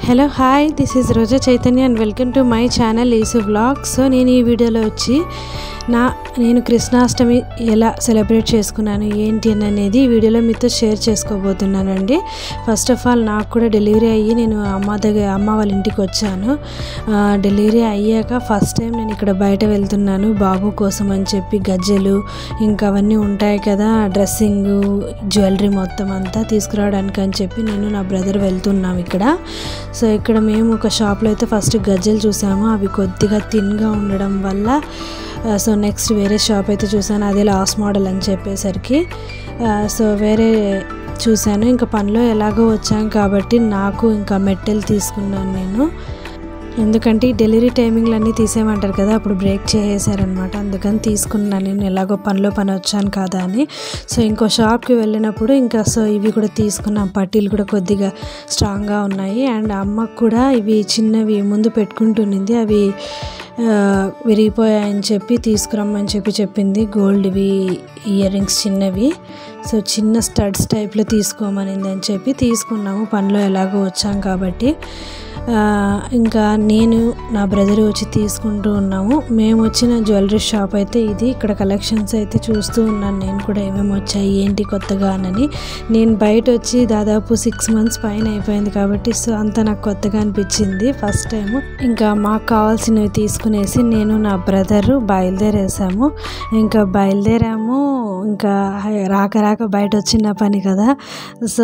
hello hi this is Roja Chaitanya and welcome to my channel Eesu vlog so నేను ఈ వీడియోలో వచ్చి నా నేను కృష్ణాష్టమి ఎలా సెలబ్రేట్ చేసుకున్నాను ఏంటి అని అనేది ఈ వీడియోలో మీతో షేర్ చేసుకోబోతున్నానండి ఫస్ట్ ఆఫ్ ఆల్ నాకు కూడా డెలివరీ అయ్యి నేను అమ్మ దగ్గర అమ్మ వాళ్ళ ఇంటికి వచ్చాను ఆ, డెలివరీ అయ్యాక ఫస్ట్ టైం నేను ఇక్కడ బయట వెళ్తున్నాను బాబు కోసం అని చెప్పి గజ్జెలు ఇంకా అవన్నీ ఉంటాయి కదా డ్రెస్సింగ్ జ్యువెలరీ మొత్తం అంతా తీసుకురావడానికి అని చెప్పి నేను నా బ్రదర్ వెళ్తున్నాం ఇక్కడ సో ఇక్కడ మేము ఒక షాప్లో అయితే ఫస్ట్ గజ్జెలు చూసాము అవి కొద్దిగా థిన్గా ఉండడం వల్ల ఆ, సో నెక్స్ట్ వేరే షాప్ అయితే చూసాను అదే లాస్ట్ మోడల్ అని చెప్పేసరికి ఆ, సో వేరే చూశాను ఇంకా పనిలో ఎలాగో వచ్చాం కాబట్టి నాకు ఇంకా మెట్టెలు తీసుకున్నాను నేను ఎందుకంటే ఈ డెలివరీ టైమింగ్లు అన్నీ తీసేయమంటారు కదా అప్పుడు బ్రేక్ చేసేసారనమాట అందుకని తీసుకున్నాను నేను ఎలాగో పనిలో పని వచ్చాను కదా అని సో ఇంకో షాప్కి వెళ్ళినప్పుడు ఇంకా సో ఇవి కూడా తీసుకున్నాం పట్టీలు కూడా కొద్దిగా స్ట్రాంగ్గా ఉన్నాయి అండ్ అమ్మకు కూడా ఇవి చిన్నవి ముందు పెట్టుకుంటునింది అవి ఆ, విరిగిపోయాయని చెప్పి తీసుకురమ్మని చెప్పి చెప్పింది గోల్డ్వి ఇయర్ రింగ్స్ చిన్నవి సో చిన్న స్టడ్స్ టైప్లో తీసుకోమనింది అని చెప్పి తీసుకున్నాము పనిలో ఎలాగో వచ్చాం కాబట్టి ఆ, ఇంకా నేను నా బ్రదర్ వచ్చి తీసుకుంటూ ఉన్నాము మేము వచ్చిన జ్యువెలరీ షాప్ అయితే ఇది ఇక్కడ కలెక్షన్స్ అయితే చూస్తూ ఉన్నాను నేను కూడా ఏమేమి వచ్చాయి ఏంటి కొత్తగా అని నేను బయట వచ్చి దాదాపు సిక్స్ మంత్స్ పైన అయిపోయింది కాబట్టి సో అంతా నాకు కొత్తగా అనిపించింది ఫస్ట్ టైం ఇంకా మాకు కావాల్సినవి తీసుకునేసి నేను నా బ్రదరు బయలుదేరేసాము ఇంకా బయలుదేరాము ఇంకా రాక రాక బయట వచ్చిన పని కదా సో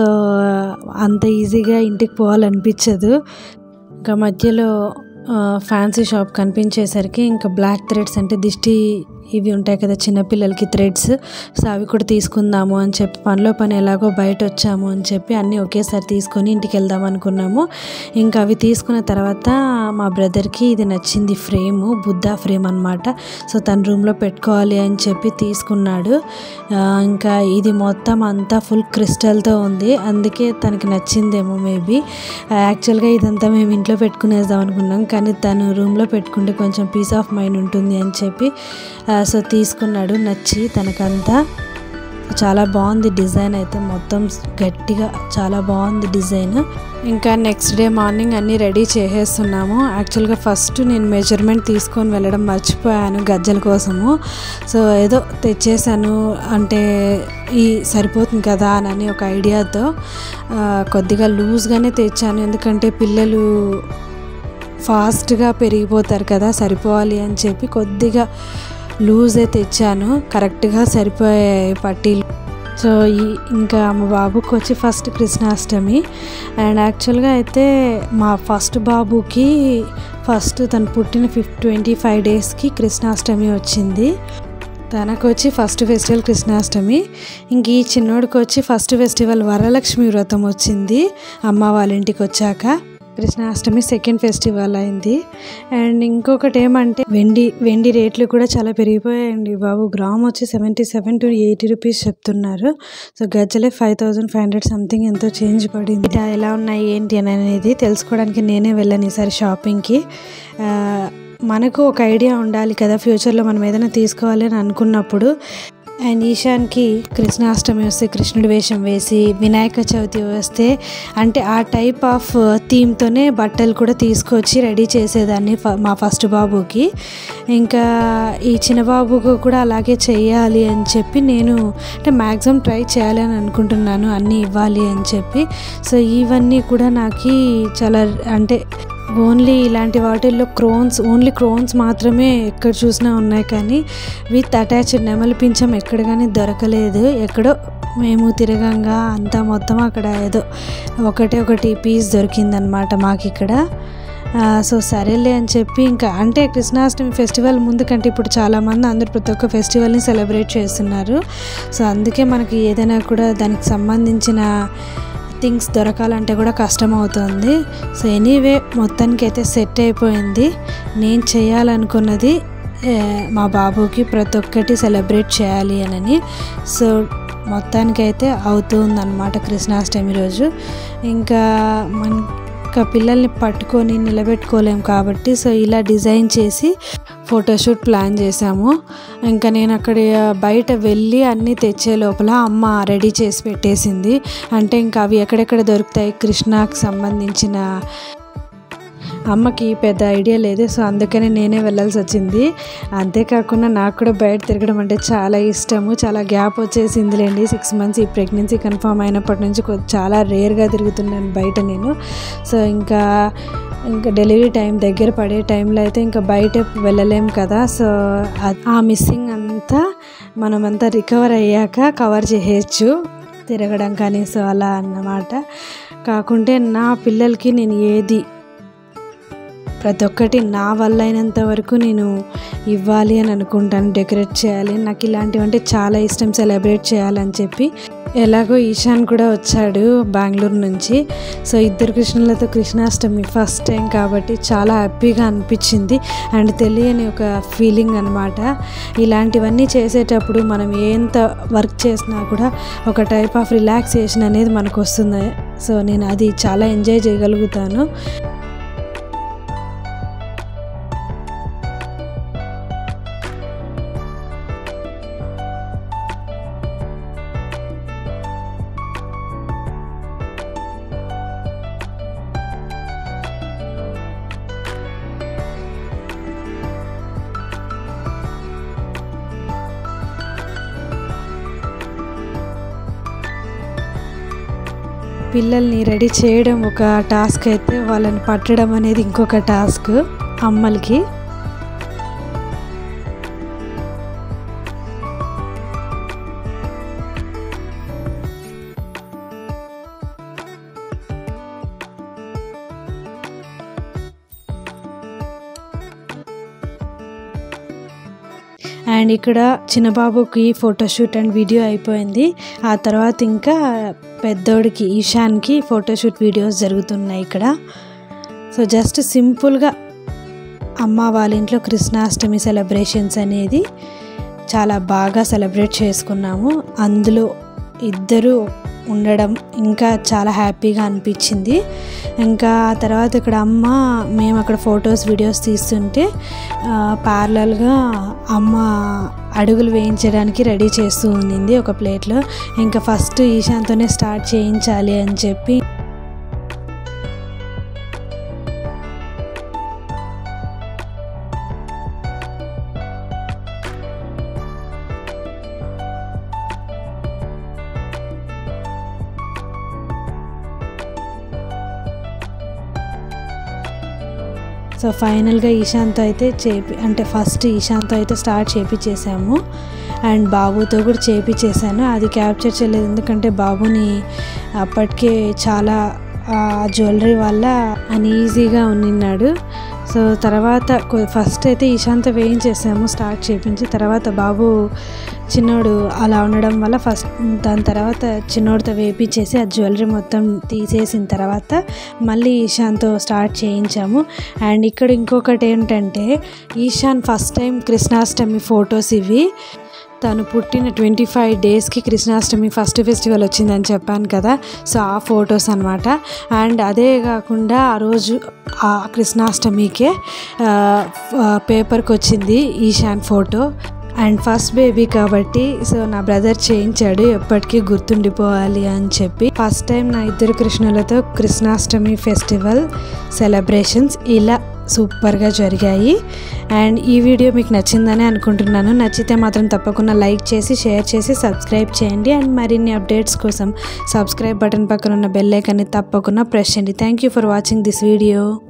అంత ఈజీగా ఇంటికి పోవాలనిపించదు ఇంకా మధ్యలో ఆ, ఫ్యాన్సీ షాప్ కనిపించేసరికి ఇంకా బ్లాక్ థ్రెడ్స్ అంటే దిష్టి ఇవి ఉంటాయి కదా చిన్నపిల్లలకి థ్రెడ్స్ సో అవి కూడా తీసుకుందాము అని చెప్పి పనిలో పని ఎలాగో బయట వచ్చాము అని చెప్పి అన్నీ ఒకేసారి తీసుకొని ఇంటికి వెళ్దాం అనుకున్నాము ఇంకా అవి తీసుకున్న తర్వాత మా బ్రదర్కి ఇది నచ్చింది ఫ్రేమ్ బుద్ధా ఫ్రేమ్ అనమాట సో తన రూమ్లో పెట్టుకోవాలి అని చెప్పి తీసుకున్నాడు ఆ, ఇంకా ఇది మొత్తం అంతా ఫుల్ క్రిస్టల్తో ఉంది అందుకే తనకి నచ్చిందేమో మేబీ యాక్చువల్గా ఇదంతా మేము ఇంట్లో పెట్టుకునేద్దాం అనుకున్నాం కానీ తను రూమ్లో పెట్టుకుంటే కొంచెం పీస్ ఆఫ్ మైండ్ ఉంటుంది అని చెప్పి ఆ, సో తీసుకున్నాడు నచ్చి తనకంతా చాలా బాగుంది డిజైన్ అయితే మొత్తం గట్టిగా చాలా బాగుంది డిజైన్ ఇంకా నెక్స్ట్ డే మార్నింగ్ అన్నీ రెడీ చేసేస్తున్నాము యాక్చువల్గా ఫస్ట్ నేను మెజర్మెంట్ తీసుకొని వెళ్ళడం మర్చిపోయాను గజ్జల కోసము సో ఏదో తెచ్చేసాను అంటే ఈ సరిపోతుంది కదా అని ఒక ఐడియాతో ఆ, కొద్దిగా లూజ్గానే తెచ్చాను ఎందుకంటే పిల్లలు ఫాస్ట్గా పెరిగిపోతారు కదా సరిపోవాలి అని చెప్పి కొద్దిగా లూజే తెచ్చాను కరెక్ట్గా సరిపోయాయి పట్టీలు సో ఈ ఇంకా మా బాబుకి వచ్చి ఫస్ట్ కృష్ణాష్టమి అండ్ యాక్చువల్గా అయితే మా ఫస్ట్ బాబుకి ఫస్ట్ తను పుట్టిన ఫిఫ్ ట్వంటీ ఫైవ్ డేస్కి కృష్ణాష్టమి వచ్చింది తనకు వచ్చి ఫస్ట్ ఫెస్టివల్ కృష్ణాష్టమి ఇంక ఈ చిన్నోడికి వచ్చి ఫస్ట్ ఫెస్టివల్ వరలక్ష్మి వ్రతం వచ్చింది అమ్మ వాళ్ళ ఇంటికి వచ్చాక కృష్ణాష్టమి సెకండ్ ఫెస్టివల్ అయింది అండ్ ఇంకొకటి ఏమంటే వెండి వెండి రేట్లు కూడా చాలా పెరిగిపోయాయండి బాబు గ్రామ్ వచ్చి seventy seven to eighty rupees చెప్తున్నారు సో గజ్జలే five thousand five hundred something ఎంతో చేంజ్ పడింది ఇట ఎలా ఉన్నాయి ఏంటి అని అనేది తెలుసుకోవడానికి నేనే వెళ్ళాను ఈసారి షాపింగ్కి ఆ, మనకు ఒక ఐడియా ఉండాలి కదా ఫ్యూచర్లో మనం ఏదైనా తీసుకోవాలి అని అనుకున్నప్పుడు అండ్ ఈశాన్కి కృష్ణాష్టమి వస్తే కృష్ణుడి వేషం వేసి వినాయక చవితి వస్తే అంటే ఆ టైప్ ఆఫ్ థీమ్తోనే బట్టలు కూడా తీసుకొచ్చి రెడీ చేసేదాన్ని ఫ- మా ఫస్ట్ బాబుకి ఇంకా ఈ చిన్న బాబుకు కూడా అలాగే చేయాలి అని చెప్పి నేను అంటే మ్యాక్సిమం ట్రై చేయాలి అని అనుకుంటున్నాను అన్నీ ఇవ్వాలి అని చెప్పి సో ఇవన్నీ కూడా నాకు చాలా అంటే ఓన్లీ ఇలాంటి వాటిల్లో క్రోన్స్ ఓన్లీ క్రోన్స్ మాత్రమే ఎక్కడ చూసినా ఉన్నాయి కానీ విత్ అటాచ్డ్ నెమలి పింఛం ఎక్కడ కానీ దొరకలేదు ఎక్కడో మేము తిరగంగా అంతా మొత్తం అక్కడ ఏదో ఒకటే ఒకటి పీస్ దొరికిందనమాట మాకు ఇక్కడ ఆ, సో సరేలే అని చెప్పి ఇంకా అంటే కృష్ణాష్టమి ఫెస్టివల్ ముందు కంటే ఇప్పుడు చాలామంది అందరూ ప్రతి ఒక్క ఫెస్టివల్ని సెలబ్రేట్ చేస్తున్నారు సో అందుకే మనకి ఏదైనా కూడా దానికి సంబంధించిన థింగ్స్ దొరకాలంటే కూడా కష్టం అవుతుంది సో ఎనీవే మొత్తానికి అయితే సెట్ అయిపోయింది నేను చేయాలనుకున్నది ఏ, మా బాబుకి ప్రతి ఒక్కటి సెలబ్రేట్ చేయాలి అని సో మొత్తానికైతే అవుతుందన్నమాట కృష్ణాష్టమి రోజు ఇంకా మన ఇంకా పిల్లల్ని పట్టుకొని నిలబెట్టుకోలేం కాబట్టి సో ఇలా డిజైన్ చేసి ఫోటోషూట్ ప్లాన్ చేసాము ఇంకా నేను అక్కడ బయట వెళ్ళి అన్నీ తెచ్చే లోపల అమ్మ రెడీ చేసి పెట్టేసింది అంటే ఇంకా అవి ఎక్కడెక్కడ దొరుకుతాయి కృష్ణకి సంబంధించిన అమ్మకి పెద్ద ఐడియా లేదు సో అందుకనే నేనే వెళ్ళాల్సి వచ్చింది అంతేకాకుండా నాకు కూడా బయట తిరగడం అంటే చాలా ఇష్టము చాలా గ్యాప్ వచ్చేసిందిలేండి సిక్స్ మంత్స్ ఈ ప్రెగ్నెన్సీ కన్ఫర్మ్ అయినప్పటి నుంచి కొ- చాలా రేర్గా తిరుగుతున్నాను బయట నేను సో ఇంకా ఇంకా డెలివరీ టైం దగ్గర పడే టైంలో అయితే ఇంకా బయట వెళ్ళలేం కదా సో ఆ- ఆ మిస్సింగ్ అంతా మనమంతా రికవర్ అయ్యాక కవర్ చేయొచ్చు తిరగడం కానీ సో అలా అన్నమాట కాకుంటే నా పిల్లలకి నేను ఏది ప్రతి ఒక్కటి నా వల్ల అయినంత వరకు నేను ఇవ్వాలి అని అనుకుంటాను డెకరేట్ చేయాలి నాకు ఇలాంటివి అంటే చాలా ఇష్టం సెలబ్రేట్ చేయాలని చెప్పి ఎలాగో ఈశాన్ కూడా వచ్చాడు బెంగళూరు నుంచి సో ఇద్దరు కృష్ణులతో కృష్ణాష్టమి ఫస్ట్ టైం కాబట్టి చాలా హ్యాపీగా అనిపించింది అండ్ తెలియని ఒక ఫీలింగ్ అనమాట ఇలాంటివన్నీ చేసేటప్పుడు మనం ఎంత వర్క్ చేసినా కూడా ఒక టైప్ ఆఫ్ రిలాక్సేషన్ అనేది మనకు వస్తుంది సో నేను అది చాలా ఎంజాయ్ చేయగలుగుతాను పిల్లల్ని రెడీ చేయడం ఒక టాస్క్ అయితే వాళ్ళని పట్టడం అనేది ఇంకొక టాస్క్ అమ్మలకి అండ్ ఇక్కడ చిన్నబాబుకి ఫోటోషూట్ అండ్ వీడియో అయిపోయింది ఆ తర్వాత ఇంకా పెద్దోడికి ఈశాన్కి ఫోటోషూట్ వీడియోస్ జరుగుతున్నాయి ఇక్కడ సో జస్ట్ సింపుల్గా అమ్మ వాళ్ళ ఇంట్లో కృష్ణాష్టమి సెలబ్రేషన్స్ అనేది చాలా బాగా సెలబ్రేట్ చేసుకున్నాము అందులో ఇద్దరు ఉండడం ఇంకా చాలా హ్యాపీగా అనిపించింది ఇంకా ఆ తర్వాత ఇక్కడ అమ్మ మేము అక్కడ ఫొటోస్ వీడియోస్ తీస్తుంటే ప్యారలల్గా అమ్మ అడుగులు వేయించడానికి రెడీ చేస్తూ ఉండింది ఒక ప్లేట్లో ఇంకా ఫస్ట్ ఈశాన్తోనే స్టార్ట్ చేయించాలి అని చెప్పి సో ఫైనల్గా ఈశాన్తో అయితే చేపి అంటే ఫస్ట్ ఈశాన్తో అయితే స్టార్ట్ చేపించేసాము అండ్ బాబుతో కూడా చేపించేసాను అది క్యాప్చర్ చేయలేదు ఎందుకంటే బాబుని అప్పటికే చాలా జ్యువెలరీ వల్ల అన్ఈజీగా ఉన్నిన్నాడు సో తర్వాత కొ- ఫస్ట్ అయితే ఈశాంత వేయించేసాము స్టార్ట్ చేపించి తర్వాత బాబు చిన్నోడు అలా ఉండడం వల్ల ఫస్ట్ దాని తర్వాత చిన్నోడితో వేపించేసి ఆ జ్యువెలరీ మొత్తం తీసేసిన తర్వాత మళ్ళీ ఈశాన్తో స్టార్ట్ చేయించాము అండ్ ఇక్కడ ఇంకొకటి ఏంటంటే Eshan first time Krishnashtami photos ఇవి తను పుట్టిన ట్వంటీ ఫైవ్ డేస్కి కృష్ణాష్టమి ఫస్ట్ ఫెస్టివల్ వచ్చిందని చెప్పాను కదా సో ఆ ఫొటోస్ అనమాట అండ్ అదే కాకుండా ఆ రోజు ఆ కృష్ణాష్టమికే పేపర్కి వచ్చింది Eshan photo and first baby కాబట్టి సో నా బ్రదర్ చేయించాడు ఎప్పటికీ గుర్తుండిపోవాలి అని చెప్పి ఫస్ట్ టైం నా ఇద్దరు కృష్ణులతో కృష్ణాష్టమి ఫెస్టివల్ సెలబ్రేషన్స్ ఇలా సూపర్గా జరిగాయి అండ్ ఈ వీడియో మీకు నచ్చిందని అనుకుంటున్నాను నచ్చితే మాత్రం తప్పకుండా లైక్ చేసి షేర్ చేసి సబ్స్క్రైబ్ చేయండి అండ్ మరిన్ని అప్డేట్స్ కోసం సబ్స్క్రైబ్ బటన్ పక్కన ఉన్న బెల్ ఐకాన్ని తప్పకుండా ప్రెస్ చేయండి thank you for watching this video